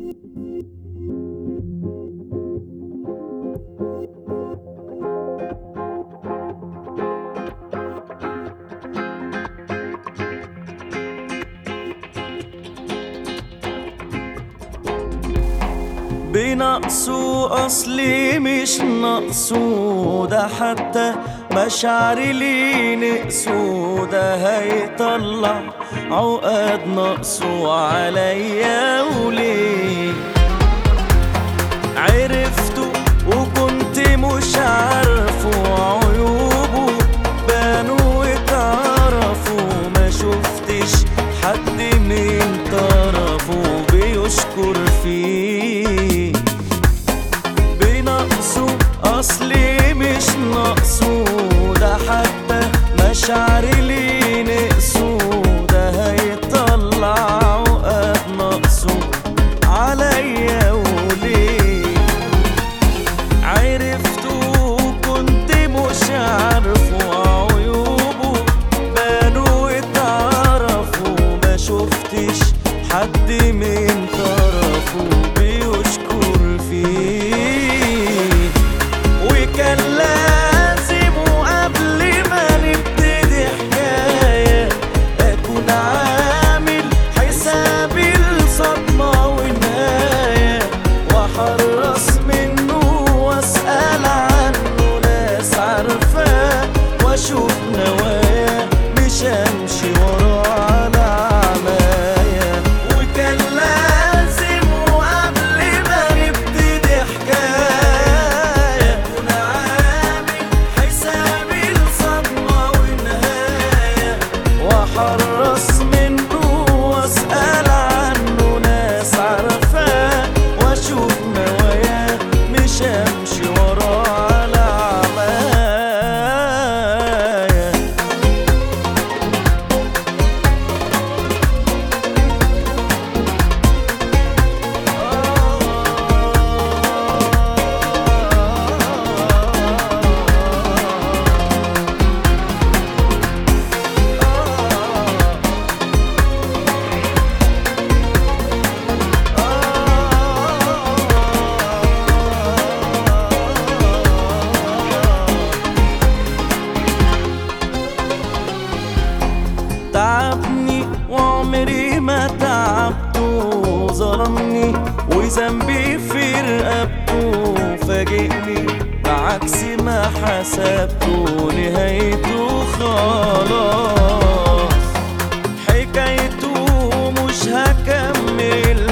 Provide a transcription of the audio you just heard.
بنقصه اصلي مش نقصه ده حتى مشاعري ليه نقصه ده هيطلع عقد نقصه عليا وليه عرفته وكنت مش عارفه عيوبه بانوا واتعرفوا ما شفتش حد من طرفه بيشكر فيه بنقصه اصلي مش ناقصه ده حتى مشاعري ليه نقصه ده هيطلع عقد نقصه عليا وليه عرفته كنت مش عارفه عيوبه بانوا اتعرفوا ما شفتش حد من طرفه بيشكر فيه وكان لازم قبل ما نبتدي حكاية أكون عامل حسابي الصدمة والنهاية وأحرص منه وأسأل عنه ناس عارفاه وأشوف نواياه مش أمشي وراه على عماية وكان لازم قبل ما نبتدي حكاية أكون عامل حسابي الصدمة والنهاية وأحرص منه وأسأل عنه ناس عارفاه وأشوف نواياه مش أمشي وراه على عماية تعبني وعمري ما تعبته ظلمني وذنبي في رقبته فاجئني بعكس ما حسبته نهايته خلاص حكايته مش هكمل